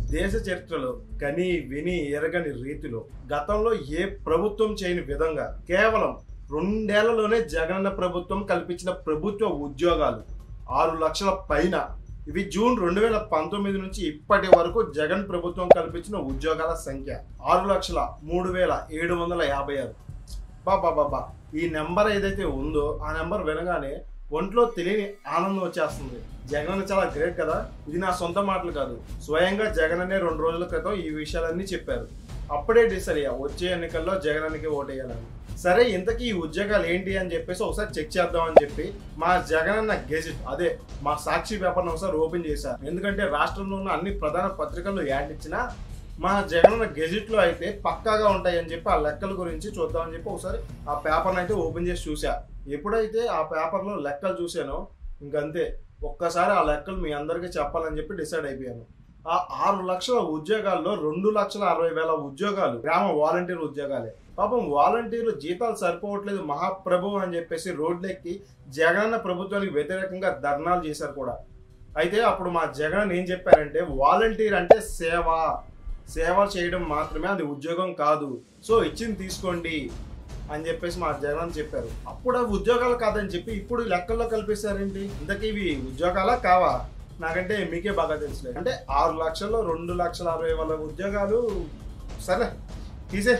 దేశ చరిత్రలో కని విని ఎరగని రీతిలో గతంలో ఏ ప్రభుత్వం చేయని విధంగా కేవలం రెండేళ్లలోనే జగనన్న ప్రభుత్వం కల్పించిన ప్రభుత్వ ఉద్యోగాలు ఆరు లక్షల పైన ఇవి జూన్ రెండు వేల పంతొమ్మిది నుంచి ఇప్పటి వరకు జగన్ ప్రభుత్వం కల్పించిన ఉద్యోగాల సంఖ్య ఆరు లక్షల మూడు వేల ఏడు వందల యాభై ఆరు బాబా బాబా ఈ నెంబర్ ఏదైతే ఉందో ఆ నెంబర్ వినగానే ఒంట్లో తెలియని ఆనందం వచ్చేస్తుంది జగన్ చాలా గ్రేట్ కదా ఇది నా సొంత మాటలు కాదు స్వయంగా జగన్ అనే రెండు రోజుల క్రితం ఈ విషయాలన్నీ చెప్పారు అప్పుడే డిసైడ్ అయ్యా వచ్చే ఎన్నికల్లో జగనానికి ఓటేయాలని సరే ఇంతకీ ఈ ఉద్యోగాలు ఏంటి అని చెప్పేసి ఒకసారి చెక్ చేద్దామని చెప్పి మా జగన్ అన్న గెజిట్ అదే మా సాక్షి పేపర్ను ఒకసారి ఓపెన్ చేశారు ఎందుకంటే రాష్ట్రంలో ఉన్న అన్ని ప్రధాన పత్రికల్లో యాడ్ ఇచ్చినా మా జగన్ గెజిట్ లో అయితే పక్కాగా ఉంటాయి అని చెప్పి ఆ లెక్కల గురించి చూద్దామని చెప్పి ఒకసారి ఆ పేపర్ని అయితే ఓపెన్ చేసి చూసా ఎప్పుడైతే ఆ పేపర్లో లెక్కలు చూసానో ఇంకంతే ఒక్కసారి ఆ లెక్కలు మీ అందరికీ చెప్పాలని చెప్పి డిసైడ్ అయిపోయాను ఆ ఆరు లక్షల ఉద్యోగాల్లో రెండు లక్షల అరవై వేల ఉద్యోగాలు గ్రామ వాలంటీర్ ఉద్యోగాలే పాపం వాలంటీర్లు జీతాలు సరిపోవట్లేదు మహాప్రభు అని చెప్పేసి రోడ్లెక్కి జగనన్న ప్రభుత్వానికి వ్యతిరేకంగా ధర్నాలు చేశారు కూడా అయితే అప్పుడు మా జగన్ ఏం చెప్పారంటే వాలంటీర్ అంటే సేవ సేవ చేయడం మాత్రమే అది ఉద్యోగం కాదు సో ఇచ్చింది తీసుకోండి అని చెప్పేసి మా జగన్ చెప్పారు అప్పుడు అవి ఉద్యోగాలు కాదని చెప్పి ఇప్పుడు లెక్కల్లో కల్పిస్తారేంటి ఇంతకీ ఇవి ఉద్యోగాలా కావా నాకంటే మీకే బాగా తెలుసులే అంటే ఆరు లక్షల్లో రెండు లక్షల అరవై వేల ఉద్యోగాలు సరే తీసే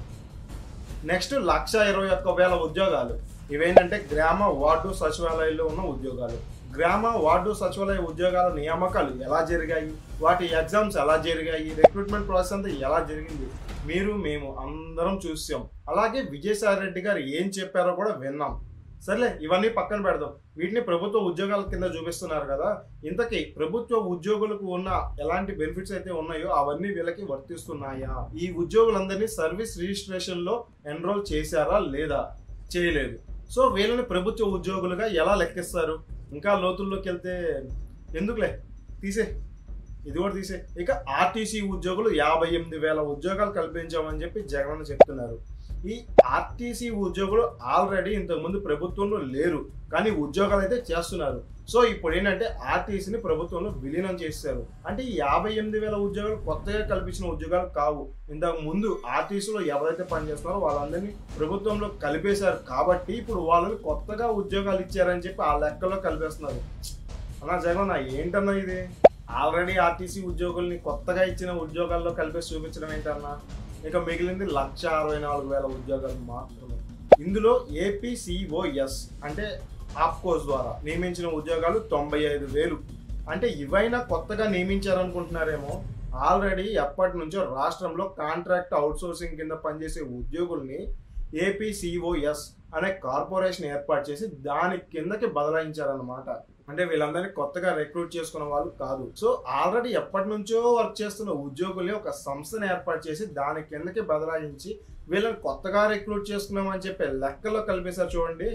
నెక్స్ట్ లక్ష ఇరవై ఒక్క వేల ఉద్యోగాలు ఇవేంటంటే గ్రామ వార్డు సచివాలయాల్లో ఉన్న ఉద్యోగాలు గ్రామ వార్డు సచివాలయ ఉద్యోగాల నియామకాలు ఎలా జరిగాయి వాటి ఎగ్జామ్స్ ఎలా జరిగాయి రిక్రూట్మెంట్ ప్రాసెస్ అంతా ఎలా జరిగింది మీరు మేము అందరం చూసాం అలాగే విజయసాయి రెడ్డి గారు ఏం చెప్పారో కూడా విన్నాం సర్లే ఇవన్నీ పక్కన పెడదాం వీటిని ప్రభుత్వ ఉద్యోగాల కింద చూపిస్తున్నారు కదా ఇంతకీ ప్రభుత్వ ఉద్యోగులకు ఉన్న ఎలాంటి బెనిఫిట్స్ అయితే ఉన్నాయో అవన్నీ వీళ్ళకి వర్తిస్తున్నాయా ఈ ఉద్యోగులందరినీ సర్వీస్ రిజిస్ట్రేషన్ లో ఎన్రోల్ చేశారా లేదా చేయలేదు సో వీళ్ళని ప్రభుత్వ ఉద్యోగులుగా ఎలా లెక్కిస్తారు ఇంకా లోతుల్లోకి వెళ్తే ఎందుకులే తీసే ఇది కూడా తీసే ఇక ఆర్టీసీ ఉద్యోగులు యాభై ఎనిమిది వేల ఉద్యోగాలు కల్పించామని చెప్పి జగన్ చెప్తున్నారు ఈ ఆర్టీసీ ఉద్యోగులు ఆల్రెడీ ఇంతకుముందు ప్రభుత్వంలో లేరు కానీ ఉద్యోగాలు అయితే చేస్తున్నారు సో ఇప్పుడు ఏంటంటే ఆర్టీసీని ప్రభుత్వంలో విలీనం చేశారు అంటే ఈ యాభై ఎనిమిది వేల ఉద్యోగాలు కొత్తగా కల్పించిన ఉద్యోగాలు కావు ఇంతకు ముందు ఆర్టీసీలో ఎవరైతే పనిచేస్తున్నారో వాళ్ళందరినీ ప్రభుత్వంలో కలిపేశారు కాబట్టి ఇప్పుడు వాళ్ళని కొత్తగా ఉద్యోగాలు ఇచ్చారని చెప్పి ఆ లెక్కలో కలిపేస్తున్నారు అన్నా జగన్ ఏంటన్నా ఇది ఆల్రెడీ ఆర్టీసీ ఉద్యోగుల్ని కొత్తగా ఇచ్చిన ఉద్యోగాల్లో కలిపేసి చూపించడం ఏంటన్నా ఇక మిగిలింది లక్ష అరవై నాలుగు వేల ఉద్యోగాలు మాత్రమే ఇందులో ఏపీసీఓఎస్ అంటే ఆప్కోస్ ద్వారా నియమించిన ఉద్యోగాలు తొంభై ఐదు వేలు అంటే ఇవైనా కొత్తగా నియమించారనుకుంటున్నారేమో ఆల్రెడీ ఎప్పటి నుంచో రాష్ట్రంలో కాంట్రాక్ట్ అవుట్సోర్సింగ్ కింద పనిచేసే ఉద్యోగుల్ని ఏపీసీఓఎస్ అనే కార్పొరేషన్ ఏర్పాటు చేసి దాని కిందకి బదలాయించారనమాట అంటే వీళ్ళందరినీ కొత్తగా రిక్రూట్ చేసుకున్న వాళ్ళు కాదు సో ఆల్రెడీ ఎప్పటి నుంచో వర్క్ చేస్తున్న ఉద్యోగుల్ని ఒక సంస్థను ఏర్పాటు చేసి దాని కిందకి బదలాయించి వీళ్ళని కొత్తగా రిక్రూట్ చేసుకున్నామని చెప్పి లెక్కలో కలిపేశారు చూడండి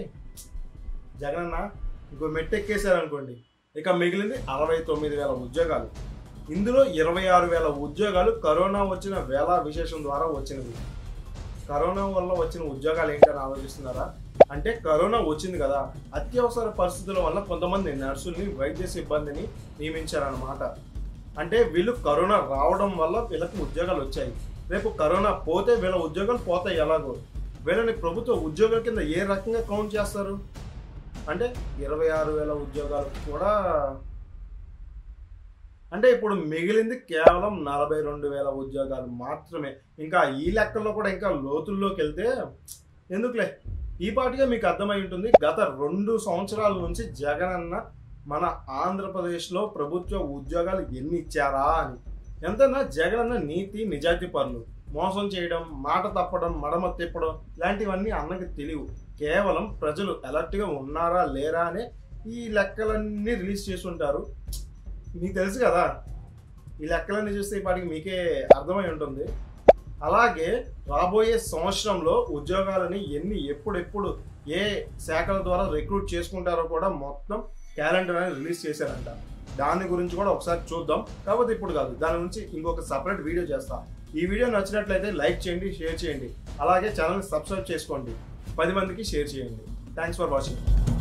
జగనన్న ఇంకో మెట్టెక్కేశారు అనుకోండి ఇక మిగిలింది అరవై తొమ్మిది వేల ఉద్యోగాలు ఇందులో ఇరవై ఆరు వేల ఉద్యోగాలు కరోనా వచ్చిన వేళ విశేషం ద్వారా వచ్చినవి కరోనా వల్ల వచ్చిన ఉద్యోగాలు ఏంటని ఆలోచిస్తున్నారా అంటే కరోనా వచ్చింది కదా అత్యవసర పరిస్థితుల వల్ల కొంతమంది నర్సుల్ని వైద్య సిబ్బందిని నియమించారన్నమాట అంటే వీళ్ళు కరోనా రావడం వల్ల వీళ్ళకి ఉద్యోగాలు వచ్చాయి రేపు కరోనా పోతే వీళ్ళ ఉద్యోగాలు పోతాయి ఎలాగో వీళ్ళని ప్రభుత్వ ఉద్యోగాల కింద ఏ రకంగా కౌంట్ చేస్తారు అంటే ఇరవై ఆరు వేల ఉద్యోగాలు కూడా అంటే ఇప్పుడు మిగిలింది కేవలం నలభై రెండు వేల ఉద్యోగాలు మాత్రమే ఇంకా ఈ లెక్కల్లో కూడా ఇంకా లోతుల్లోకి వెళ్తే ఎందుకులే ఈ పాటిగా మీకు అర్థమై ఉంటుంది గత రెండు సంవత్సరాల నుంచి జగన్ అన్న మన ఆంధ్రప్రదేశ్లో ప్రభుత్వ ఉద్యోగాలు ఎన్ని ఇచ్చారా అని ఎంతన్నా జగన్ అన్న నీతి నిజాయితీ పనులు మోసం చేయడం మాట తప్పడం మడమ తిప్పడం ఇలాంటివన్నీ అన్నకి తెలియవు కేవలం ప్రజలు అలర్ట్గా ఉన్నారా లేరా అనే ఈ లెక్కలన్నీ రిలీజ్ చేసి ఉంటారు మీకు తెలుసు కదా ఈ లెక్కలన్నీ చూస్తే ఈ పాటికి మీకే అర్థమై ఉంటుంది అలాగే రాబోయే సంవత్సరంలో ఉద్యోగాలని ఎన్ని ఎప్పుడెప్పుడు ఏ శాఖల ద్వారా రిక్రూట్ చేసుకుంటారో కూడా మొత్తం క్యాలెండర్ అనేది రిలీజ్ చేశారంట దాని గురించి కూడా ఒకసారి చూద్దాం కాకపోతే ఇప్పుడు కాదు దాని గురించి ఇంకొక సపరేట్ వీడియో చేస్తా ఈ వీడియో నచ్చినట్లయితే లైక్ చేయండి షేర్ చేయండి అలాగే ఛానల్ సబ్స్క్రైబ్ చేసుకోండి పది మందికి షేర్ చేయండి థ్యాంక్స్ ఫర్ వాచింగ్